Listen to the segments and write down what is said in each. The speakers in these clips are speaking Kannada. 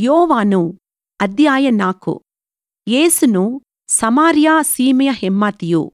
ಯೋವಾನು ಅಧ್ಯಾಯ ನಾಲ್ಕು ಯೇಸುನು ಸಮಾರ್ಯ ಸೀಮೆಯ ಹೆಮ್ಮಾತಿಯು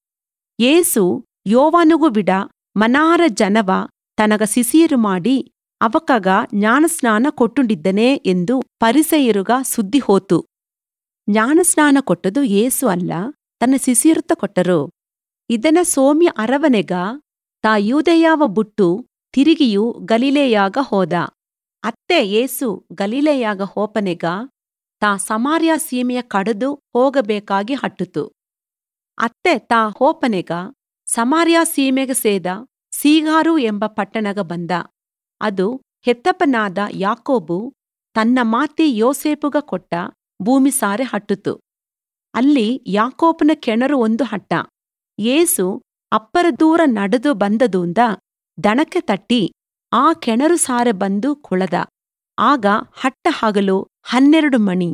ಯೇಸು ಯೋವಾನುಗು ಬಿಡ ಮನಾರ ಜನವ ತನಗ ಸಿಸೀರು ಮಾಡಿ ಅವಕಗ ಜ್ಞಾನಸ್ನಾನ ಕೊಟ್ಟುಂಡಿದ್ದನೇ ಎಂದು ಪರಿಸೆಯರುಗ ಸುದ್ದಿ ಹೋತು ಜ್ಞಾನಸ್ನಾನ ಕೊಟ್ಟದು ಯೇಸು ಅಲ್ಲ ತನ್ನ ಸಿಸೀರುತ್ತ ಕೊಟ್ಟರು ಇದನ ಸೋಮ್ಯ ಅರವನೆಗ ತಾ ಯೂದೆಯಾವ ಬುಟ್ಟು ತಿರುಗಿಯು ಗಲಿಲೆಯಾಗ ಹೋದ ಅತ್ತೆ ಯೇಸು ಗಲಿಲೆಯಾಗ ಹೋಪನೆಗ ತಾ ಸಮಾರ್ಯ ಸೀಮೆಯ ಕಡದು ಹೋಗಬೇಕಾಗಿ ಹಟ್ಟುತು ಅತ್ತೆ ತಾ ಹೋಪನೆಗ ಸಮಾರ್ಯ ಸೀಮೆಗೆ ಸೇದ ಸೀಗಾರು ಎಂಬ ಪಟ್ಟಣಗ ಬಂದ ಅದು ಹೆತ್ತಪ್ಪನಾದ ಯಾಕೋಬು ತನ್ನ ಮಾತಿ ಯೋಸೇಪುಗ ಕೊಟ್ಟ ಭೂಮಿ ಸಾರೆ ಹಟ್ಟುತು ಅಲ್ಲಿ ಯಾಕೋಬನ ಕೆಣರು ಒಂದು ಹಟ್ಟ ಏಸು ಅಪ್ಪರ ದೂರ ನಡೆದು ಬಂದದೂಂದ ದಣಕ್ಕೆ ತಟ್ಟಿ ಆ ಕೆಣರು ಸಾರೆ ಬಂದು ಕುಳದ ಆಗ ಹಟ್ಟ ಹಗಲು ಹನ್ನೆರಡು ಮಣಿ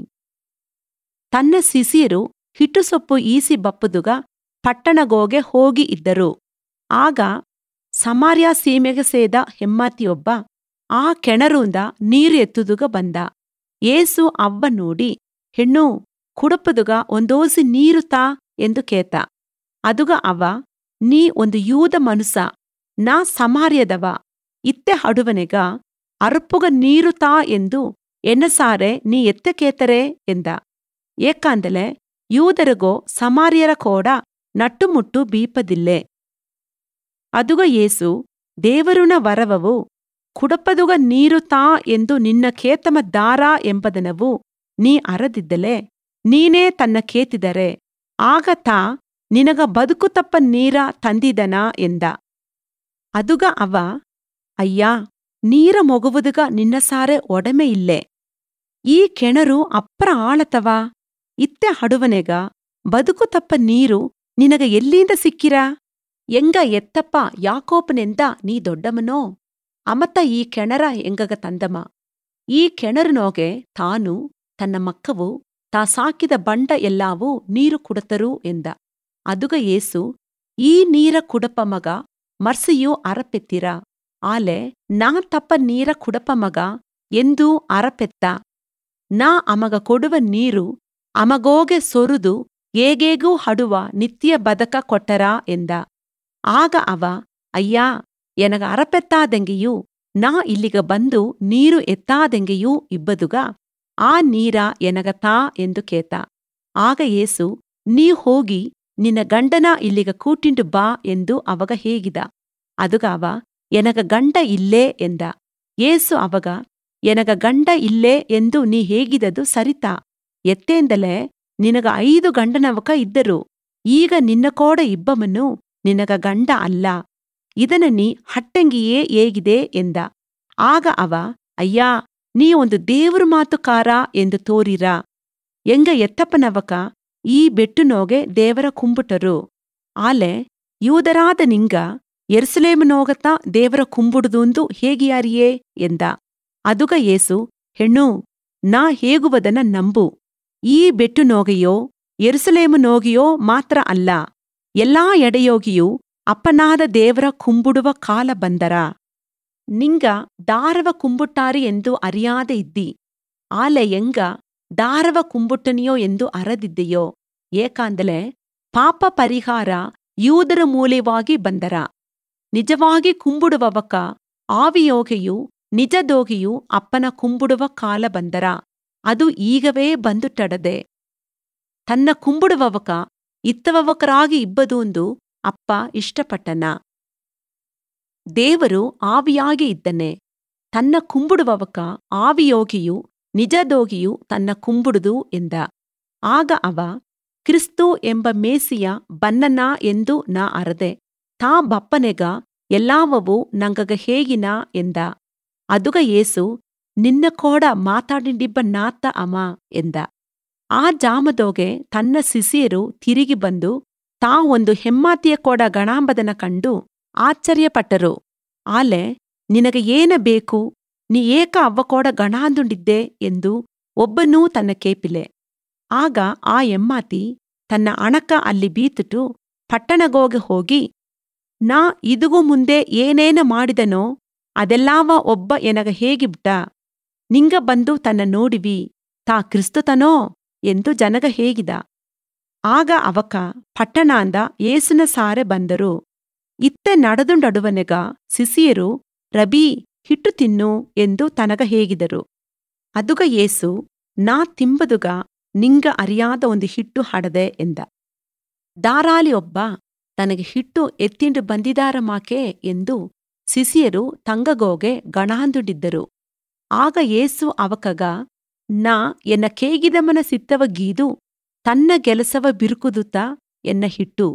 ತನ್ನ ಸಿಸಿರು ಹಿಟ್ಟುಸೊಪ್ಪು ಈಸಿ ಬಪ್ಪುದುಗ ಪಟ್ಟಣಗೋಗೆ ಹೋಗಿ ಇದ್ದರು ಆಗ ಸಮಾರ್ಯ ಸೀಮೆಗೆ ಸೇದ ಹೆಮ್ಮಾತಿಯೊಬ್ಬ ಆ ಕೆಣರುಂದ ನೀರು ಎತ್ತುದುಗ ಬಂದ ಏಸು ಅವ್ವ ನೋಡಿ ಹೆಣ್ಣು ಕುಡಪದುಗ ಒಂದೋಸಿ ನೀರು ತಾ ಎಂದು ಕೇತ ಅದುಗ ಅವ ನೀ ಒಂದು ಯೂದ ಮನುಸ ನಾ ಸಮಾರ್ಯದವ ಇತ್ತೆ ಹಡುವನೆಗ ಅರ್ಪುಗ ನೀರು ತಾ ಎಂದು ಎನ್ನಸಾರೆ ನೀ ಎತ್ತೆ ಕೇತರೆ ಎಂದ ಏಕಾಂದಲೆ ಯೂದರಿಗೋ ಸಮಾರ್ಯರ ಕೋಡ ನಟ್ಟುಮುಟ್ಟು ಬೀಪದಿಲ್ಲೆ ಅದುಗ ಏಸು ದೇವರುನ ವರವವು ಕುಡಪದುಗ ನೀರು ತಾ ಎಂದು ನಿನ್ನ ಕೇತಮ ದಾರ ಎಂಬದನವು ನೀ ಅರದಿದ್ದಲೆ ನೀನೇ ತನ್ನ ಕೇತಿದರೆ ಆಗ ತಾ ನಿನಗ ಬದುಕು ತಪ್ಪ ನೀರ ತಂದಿದನಾ ಎಂದ ಅದುಗ ಅವ ಅಯ್ಯಾ ನೀರ ಮೊಗುವುದುಗ ನಿನ್ನ ಸಾರೆ ಒಡಮೆ ಇಲ್ಲೆ ಈ ಕೆಣರು ಅಪ್ಪರ ಆಳತವ ಇತ್ತೆ ಹಡುವನೆಗ ಬದುಕು ತಪ್ಪ ನೀರು ನಿನಗ ಎಲ್ಲಿಂದ ಸಿಕ್ಕಿರ ಎಂಗ ಎತ್ತಪ್ಪ ಯಾಕೋಪನೆಂದ ನೀ ದೊಡ್ಡಮನೋ ಅಮತ್ತ ಈ ಕೆಣರ ಎಂಗಗ ತಂದಮ ಈ ಕೆಣರುನೋಗೆ ತಾನು ತನ್ನ ಮಕ್ಕವು ತಾ ಸಾಕಿದ ಬಂಡ ಎಲ್ಲಾವೂ ನೀರು ಕುಡತರು ಎಂದ ಅದುಗ ಏಸು ಈ ನೀರ ಕುಡಪ ಮಗ ಮರ್ಸಿಯು ಅರಪೆತ್ತಿರ ಆಲೆ ನಾ ತಪ್ಪ ನೀರ ಕುಡಪ ಮಗ ಎಂದೂ ಅರಪೆತ್ತ ನಾ ಅಮಗ ಕೊಡುವ ನೀರು ಅಮಗೋಗೆ ಸೊರುದು ಏಗೇಗೂ ಹಡುವ ನಿತ್ಯ ಬದಕ ಕೊಟ್ಟರಾ ಎಂದ ಆಗ ಅವ ಅಯ್ಯಾ ಎನಗ ಅರಪೆತ್ತಾದೆಂಗೆಯೂ ನಾ ಇಲ್ಲಿಗ ಬಂದು ನೀರು ಎತ್ತಾದೆಂಗೆಯೂ ಇಬ್ಬದುಗ ಆ ನೀರ ಎನಗ ತಾ ಎಂದು ಕೇತ ಆಗ ಏಸು ನೀ ಹೋಗಿ ನಿನ್ನ ಗಂಡನ ಇಲ್ಲಿಗ ಕೂಟಿಂಡು ಬಾ ಎಂದು ಅವಗ ಹೇಗಿದ ಅದುಗ ಅವ ಎನಗ ಗಂಡ ಇಲ್ಲೇ ಎಂದ ಏಸು ಅವಗ ಎನಗ ಗಂಡ ಇಲ್ಲೇ ಎಂದು ನೀ ಹೇಗಿದದು ಸರಿತಾ ಎತ್ತೇಂದಲೆ ನಿನಗ ಐದು ಗಂಡನವಕ ಇದ್ದರು ಈಗ ನಿನ್ನ ಕೋಡ ಇಬ್ಬಮನು ನಿನಗ ಗಂಡ ಅಲ್ಲ ಇದನ ನೀ ಹಟ್ಟಂಗಿಯೇ ಏಗಿದೆ ಎಂದ ಆಗ ಅವ ಅಯ್ಯಾ ನೀ ಒಂದು ದೇವರು ಮಾತುಕಾರ ಎಂದು ತೋರಿರ ಎಂಗ ಎತ್ತಪ್ಪನವಕ ಈ ಬೆಟ್ಟುನೋಗೆ ದೇವರ ಕುಂಬುಟರು ಆಲೆ ಯೂದರಾದ ನಿಂಗ ಎರ್ಸುಲೇಮನೋಗತ ದೇವರ ಕುಂಬುಡುದುಂದು ಹೇಗಿಯಾರಿಯೇ ಎಂದ ಅದುಗ ಏಸು ಹೆಣ್ಣು ನಾ ಹೇಗುವದನ ನಂಬು ಈ ಬೆಟ್ಟುನೋಗೆಯೋ ಎರುಸಲೇಮುನೋಗಿಯೋ ಮಾತ್ರ ಅಲ್ಲ ಎಲ್ಲಾ ಎಡೆಯೋಗಿಯೂ ಅಪ್ಪನಾದ ದೇವರ ಕುಂಬುಡುವ ಕಾಲ ಬಂದರ ನಿಂಗ ದಾರವ ಕುಂಬುಟ್ಟಾರಿ ಎಂದು ಅರಿಯಾದೆ ಇದ್ದಿ ಆಲೆ ಎಂಗ ದಾರವ ಕುಂಬುಟ್ಟನಿಯೋ ಎಂದು ಅರದಿದ್ದೆಯೋ ಏಕಾಂದಲೆ ಪಾಪ ಪರಿಹಾರ ಯೂದರ ಮೂಲೆವಾಗಿ ಬಂದರ ನಿಜವಾಗಿ ಕುಂಬುಡುವವಕ ಆವಿಯೋಗೆಯು ನಿಜದೋಗಿಯು ಅಪ್ಪನ ಕುಂಬುಡುವ ಕಾಲ ಬಂದರ ಅದು ಈಗವೇ ಬಂದುಟಡದೆ ತನ್ನ ಕುಂಬುಡುವವಕ ಇತ್ತವವಕರಾಗಿ ಇಬ್ಬದೂಂದು ಅಪ್ಪ ಇಷ್ಟಪಟ್ಟನ ದೇವರು ಆವಿಯಾಗಿ ಇದ್ದನೆ ತನ್ನ ಕುಂಬುಡುವವಕ ಆವಿಯೋಗಿಯು ನಿಜದೋಗಿಯು ತನ್ನ ಕುಂಬುಡುದು ಎಂದ ಆಗ ಅವ ಕ್ರಿಸ್ತು ಎಂಬ ಮೇಸಿಯ ಬನ್ನನ ಎಂದು ನಾ ಅರದೆ ತಾ ಬಪ್ಪನೆಗ ಎಲ್ಲಾವವು ನಂಗಗ ಹೇಗಿನ ಎಂದ ಅದುಗ ಏಸು ನಿನ್ನ ಕೋಡ ಮಾತಾಡಿಂಡಿಬ್ಬ ನಾತ ಅಮ ಎಂದ ಆ ಜಾಮದೋಗೆ ತನ್ನ ಸಿಸಿಯರು ತಿರುಗಿ ಬಂದು ತಾ ಒಂದು ಹೆಮ್ಮಾತಿಯ ಕೋಡ ಗಣಾಂಬದನ ಕಂಡು ಆಶ್ಚರ್ಯಪಟ್ಟರು ಆಲೆ ನಿನಗೆ ಏನ ಬೇಕು ನೀ ಏಕ ಅವ್ವ ಕೋಡ ಗಣಾಂದುಂಡಿದ್ದೆ ಎಂದು ಒಬ್ಬನೂ ತನ್ನ ಕೇಪಿಲೆ ಆಗ ಆ ಎಮ್ಮಾತಿ ತನ್ನ ಅಣಕ ಅಲ್ಲಿ ಬೀತುಟು ಪಟ್ಟಣಗೋಗೆ ಹೋಗಿ ನಾ ಇದುಗೂ ಮುಂದೆ ಏನೇನ ಮಾಡಿದನೋ ಅದೆಲ್ಲಾವ ಒಬ್ಬ ಎನಗ ಹೇಗಿಬಿಟ್ಟ ನಿಂಗ ಬಂದು ತನ್ನ ನೋಡಿವಿ ತಾ ಕ್ರಿಸ್ತತನೋ ಎಂದು ಜನಗ ಹೇಗಿದ ಆಗ ಅವಕ ಪಟ್ಟಣಾಂದ ಏಸುನ ಸಾರೆ ಬಂದರು ಇತ್ತೆ ನಡೆದುಂಡಡುವನೆಗ ಸಿಸಿಯರು ರಬೀ ಹಿಟ್ಟು ತಿನ್ನು ಎಂದು ತನಗ ಹೇಗಿದರು ಅದುಗ ಏಸು ನಾ ತಿಂಬದುಗ ನಿಂಗ ಅರಿಯಾದ ಒಂದು ಹಿಟ್ಟು ಹಡದೆ ಎಂದ ದಾರಾಲಿ ಒಬ್ಬ ತನಗೆ ಹಿಟ್ಟು ಎತ್ತಿಂಡು ಬಂದಿದಾರ ಮಾಕೆ ಎಂದು ಸಿಸಿಯರು ತಂಗಗೋಗೆ ಗಣಾಂದುಡಿದ್ದರು ಆಗ ಏಸು ಅವಕಗ ನಾ ಎನ್ನ ಕೇಗಿದಮನ ಸಿತ್ತವ ಗೀದು ತನ್ನ ಗೆಲಸವ ಬಿರುಕುದುತ್ತ ಎನ್ನ ಹಿಟ್ಟು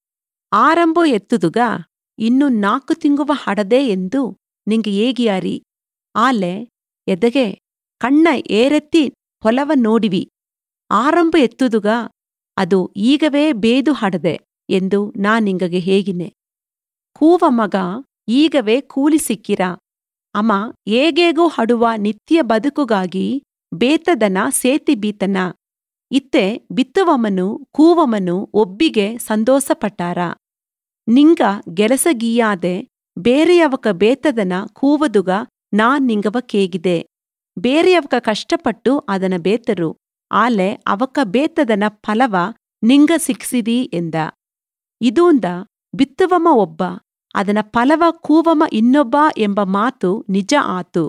ಆರಂಭೋ ಎತ್ತುದುಗ ಇನ್ನು ನಾಲ್ಕು ತಿಂಗುವ ಹಡದೆ ಎಂದು ನಿಂಗೆ ಏಗಿಯಾರಿ ಆಲೆ ಎದಗೆ ಕಣ್ಣ ಏರೆತ್ತಿ ಹೊಲವ ನೋಡಿವಿ ಆರಂಭ ಎತ್ತುದುಗ ಅದು ಈಗವೇ ಬೇದು ಹಡದೆ ಎಂದು ನಾ ನಿಂಗಗೆ ಹೇಗಿನೆ ಕೂವ ಮಗ ಈಗವೇ ಕೂಲಿ ಸಿಕ್ಕಿರ ಅಮ ಏಗೇಗೋ ಹಡುವ ನಿತ್ಯ ಬದುಕುಗಾಗಿ ಬೇತದನ ಸೇತಿ ಬೀತನ ಇತ್ತೆ ಬಿತ್ತುವಮನು ಕೂವಮನು ಒಬ್ಬಿಗೆ ಸಂತೋಷಪಟ್ಟಾರ ನಿಂಗ ಗೆಲಸಗೀಯಾದೆ ಬೇರೆಯವಕ ಬೇತದನ ಕೂವದುಗ ನಾ ನಿಂಗವ ಕೇಗಿದೆ ಬೇರೆಯವಕ ಕಷ್ಟಪಟ್ಟು ಅದನ ಬೇತರು ಆಲೆ ಅವಕ ಬೇತದನ ಫಲವ ನಿಂಗ ಸಿಕ್ಸಿದಿ ಎಂದ ಇದೂಂದ ಬಿತ್ತುವಮ ಒಬ್ಬ ಅದನ ಫಲವ ಕೂವಮ ಇನ್ನೊಬ್ಬ ಎಂಬ ಮಾತು ನಿಜ ಆತು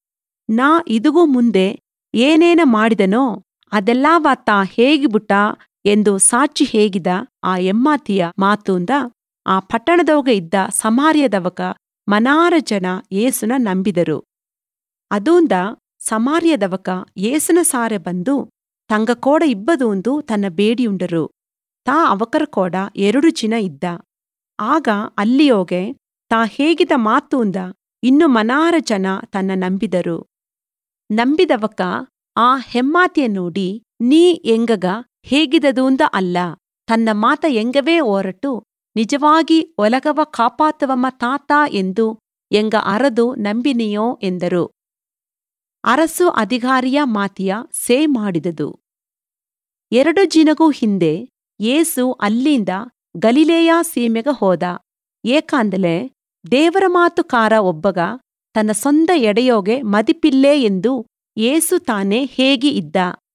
ನಾ ಇದುಗೂ ಮುಂದೆ ಏನೇನ ಮಾಡಿದನೋ ಅದೆಲ್ಲಾವಾತ ಹೇಗಿಬುಟ್ಟ ಎಂದು ಸಾಕ್ಷಿ ಹೇಗಿದ ಆ ಎಮ್ಮಾತಿಯ ಮಾತುಂದ ಆ ಪಟ್ಟಣದವಗ ಇದ್ದ ಸಮಾರ್ಯದವಕ ಮನಾರ ಜನ ಏಸುನ ನಂಬಿದರು ಅದೂಂದ ಸಮಾರ್ಯದವಕ ಏಸುನ ಸಾರೆ ಬಂದು ತಂಗ ಕೋಡ ಇಬ್ಬದೂಂದು ತನ್ನ ಬೇಡಿಯುಂಡರು ತಾ ಅವಕರ ಕೋಡ ಎರಡು ಚಿನ ಇದ್ದ ಆಗ ಅಲ್ಲಿಯೋಗೆ ತಾ ಹೇಗಿದ ಮಾತೂಂದ ಇನ್ನು ಮನಾರ ಜನ ತನ್ನ ನಂಬಿದರು ನಂಬಿದವಕ ಆ ಹೆಮ್ಮಾತಿಯ ನೋಡಿ ನೀ ಎಂಗಗ ಹೇಗಿದದೂಂದ ಅಲ್ಲ ತನ್ನ ಮಾತ ಎಂಗವೇ ಓರಟು ನಿಜವಾಗಿ ಒಲಗವ ಕಾಪಾತವಮ್ಮ ತಾತ ಎಂದು ಎಂಗ ಅರದು ನಂಬಿನಿಯೋ ಎಂದರು ಅರಸು ಅಧಿಕಾರಿಯ ಮಾತಿಯ ಸೇ ಮಾಡಿದದು ಎರಡು ಜಿನಗೂ ಹಿಂದೆ ಏಸು ಅಲ್ಲಿಂದ ಗಲಿಲೇಯ ಸೀಮೆಗ ಹೋದ ಏಕಾಂದಲೆ ದೇವರ ಮಾತುಕಾರ ಒಬ್ಬಗ ತನ್ನ ಸ್ವಂತ ಎಡೆಯೋಗೆ ಮದಿಪಿಲ್ಲೇ ಎಂದು ಏಸು ತಾನೇ ಹೇಗಿ ಇದ್ದ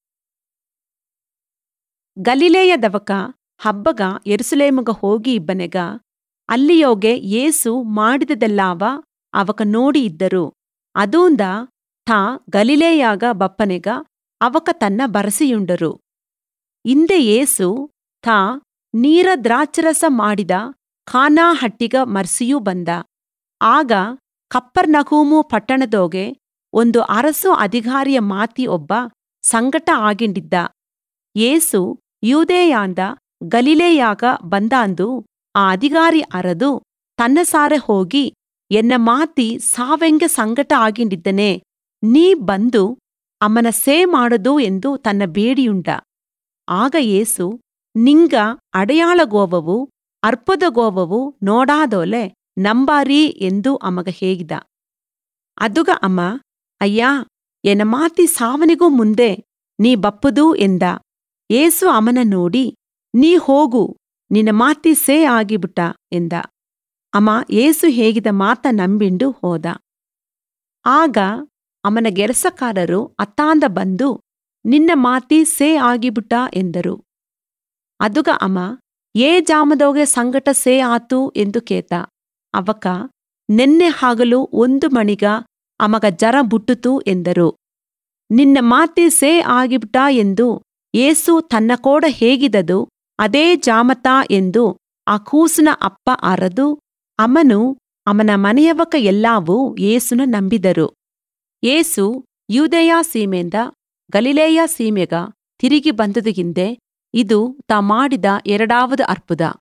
ಗಲಿಲೇಯದವಕ ಹಬ್ಬಗ ಎರುಸಲೇಮಗ ಹೋಗಿ ಇಬ್ಬನೆಗ ಅಲ್ಲಿಯೋಗೆ ಏಸು ಮಾಡಿದದೆಲ್ಲಾವ ಅವಕ ನೋಡಿ ಇದ್ದರು ಅದೂಂದ ತಾ ಗಲಿಲೇಯಾಗ ಬಪ್ಪನೆಗ ಅವಕ ತನ್ನ ಬರಸಿಯುಂಡರು ಇಂದೆ ಏಸು ತಾ ನೀರ ದ್ರಾಕ್ಷರಸ ಮಾಡಿದ ಖಾನಾ ಹಟ್ಟಿಗ ಮರ್ಸಿಯೂ ಬಂದ ಆಗ ಕಪ್ಪರ್ನಗೂಮು ಪಟ್ಟಣದೋಗೆ ಒಂದು ಅರಸು ಅಧಿಕಾರಿಯ ಮಾತಿ ಒಬ್ಬ ಸಂಗಟ ಆಗಿಂಡಿದ್ದ ಏಸು ಯೂದೇಯಾಂದ ಗಲಿಲೇಯಾಗ ಬಂದಾಂದು ಆ ಅಧಿಕಾರಿ ಅರದು ತನ್ನ ಸಾರೆ ಹೋಗಿ ಎನ್ನ ಮಾತಿ ಸಾವೆಂಗೆ ಸಂಗಟ ಆಗಿಂಡಿದ್ದನೆ ನೀ ಬಂದು ಅಮ್ಮನ ಸೇ ಮಾಡದು ಎಂದು ತನ್ನ ಬೇಡಿಯುಂಡ ಆಗ ಏಸು ನಿಂಗ ಅಡೆಯಾಳ ಗೋವವು ಅರ್ಪದ ಗೋವವು ನೋಡಾದೋಲೆ ನಂಬಾರಿ ಎಂದು ಅಮಗ ಹೇಗಿದ ಅದುಗ ಅಮ್ಮ ಅಯ್ಯಾ ಎನ್ನ ಮಾತಿ ಸಾವನಿಗೂ ಮುಂದೆ ನೀ ಬಪ್ಪುದು ಎಂದ ಏಸು ಅಮನ ನೋಡಿ ನೀ ಹೋಗು ನಿನ್ನ ಮಾತಿ ಸೇ ಆಗಿಬಿಟ್ಟ ಎಂದ ಅಮ ಏಸು ಹೇಗಿದ ಮಾತ ನಂಬಿಂಡು ಹೋದ ಆಗ ಅಮನ ಗೆಲಸಕಾರರು ಅತ್ತಾಂದ ಬಂದು ನಿನ್ನ ಮಾತಿ ಸೇ ಆಗಿಬಿಟ್ಟ ಎಂದರು ಅದುಗ ಅಮ ಏ ಜಾಮದೋಗೆ ಸಂಗಟ ಸೇ ಆತು ಎಂದು ಕೇತ ಅವಕ ನೆನ್ನೆ ಹಾಗಲು ಒಂದು ಮಣಿಗ ಅಮಗ ಜರ ಬುಟ್ಟುತು ಎಂದರು ನಿನ್ನ ಮಾತಿ ಸೇ ಆಗಿಬಿಟ್ಟ ಎಂದು ಏಸು ತನ್ನ ಕೋಡ ಹೇಗಿದದು ಅದೇ ಜಾಮತಾ ಎಂದು ಆ ಕೂಸಿನ ಅಪ್ಪ ಅರದು ಅಮನು ಅಮನ ಮನೆಯವಕ ಎಲ್ಲಾವೂ ಏಸುನ ನಂಬಿದರು ಏಸು ಯೂದೆಯ ಸೀಮೆಯಿಂದ ಗಲಿಲೇಯ ಸೀಮೆಗ ತಿರುಗಿ ಬಂದದುಗಿಂದೆ ಇದು ತಾ ಮಾಡಿದ ಎರಡಾவது ಅರ್ಪುದ